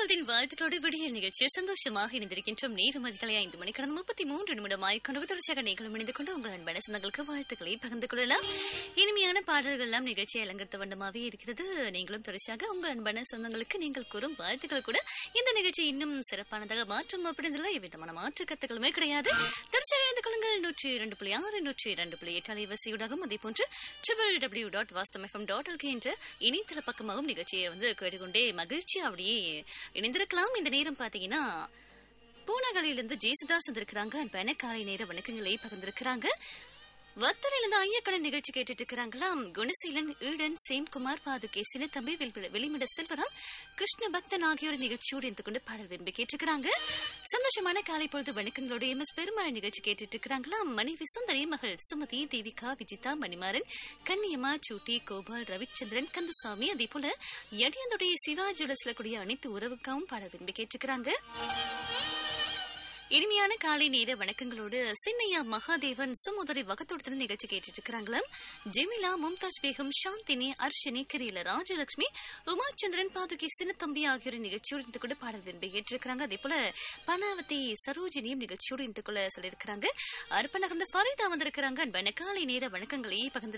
பொழுதின் வாழ்த்துக்களோடு விடிய நிகழ்ச்சியில் சந்தோஷமாக இணைந்திருக்கின்றோம் நேரம் அதிகாலை ஐந்து மணி கடந்த முப்பத்தி மூன்று நிமிடமாய் கொண்டு தொடர்ச்சியாக நீங்களும் இணைந்து கொண்டு உங்கள் அன்பான சொந்தங்களுக்கு வாழ்த்துக்களை பகிர்ந்து கொள்ளலாம் இனிமையான பாடல்கள் எல்லாம் நிகழ்ச்சியை அலங்கரித்த வண்ணமாகவே இருக்கிறது நீங்களும் தொடர்ச்சியாக உங்கள் அன்பான சொந்தங்களுக்கு நீங்கள் கூறும் வாழ்த்துக்கள் கூட இந்த நிகழ்ச்சி இன்னும் சிறப்பானதாக மாற்றும் அப்படின்றதுல எவ்விதமான மாற்று கருத்துக்களுமே கிடையாது தொடர்ச்சியாக இணைந்து கொள்ளுங்கள் நூற்றி இரண்டு புள்ளி ஆறு நூற்றி இரண்டு புள்ளி எட்டு அலைவரிசையூடாகவும் அதே போன்று triple W dot Vasantham FM dot LK என்ற இணையதள பக்கமாகவும் நிகழ்ச்சியை வந்து கேட்டுக்கொண்டே மகிழ்ச்சி அப்படியே இணைந்திருக்கலாம் இந்த நேரம் பாத்தீங்கன்னா பூனகளிலிருந்து ஜேசுதாஸ் வந்திருக்கிறாங்க அன்பான காலை நேர வணக்கங்களை பகிர்ந்திருக்கிறாங்க வர்த்தலையிலிருந்து ஐயக்கடன் நிகழ்ச்சி கேட்டுட்டு இருக்கிறாங்களாம் குணசீலன் ஈடன் சேம்குமார் பாதுகே சின்னத்தம்பி வெளி- வெளிமிட செல்வராம் கிருஷ்ண பக்தன் ஆகியோர் நிகழ்ச்சியோடு இருந்து கொண்டு பாடல் விரும்பி கேட்டிருக்கிறாங்க சந்தோஷமான காலை பொழுது வணக்கங்களோட எம் எஸ் பெருமாள் நிகழ்ச்சி கேட்டுட்டு இருக்கிறாங்களாம் மனைவி சுந்தரி மகள் சுமதி தேவிகா விஜிதா மணிமாறன் கன்னியம்மா சூட்டி கோபால் ரவிச்சந்திரன் கந்துசாமி அதே போல எடியந்துடைய சிவா ஜுவல்ஸ்ல கூடிய அனைத்து உறவுக்காகவும் பாடல் விரும்பி கேட்டிருக்கிறாங்க இனிமையான காலை நேர வணக்கங்களோடு சின்னையா மகாதேவன் சுமுதரி வகத்தோடு நிகழ்ச்சி கேட்டுட்டு இருக்கிறாங்களாம் ஜெமிலா மும்தாஜ் பேகம் சாந்தினி அர்ஷினி கிரீல ராஜலட்சுமி உமாச்சந்திரன் பாதுகி சின்னத்தம்பி ஆகியோர் நிகழ்ச்சியோடு இருந்து கூட பாடல் விரும்பி கேட்டிருக்கிறாங்க அதே போல பனாவதி சரோஜினியும் நிகழ்ச்சியோடு இருந்து கொள்ள சொல்லியிருக்கிறாங்க அர்ப்பணகர்ந்த ஃபரிதா வந்திருக்கிறாங்க அன்பான காலை நேர வணக்கங்களை பகிர்ந்து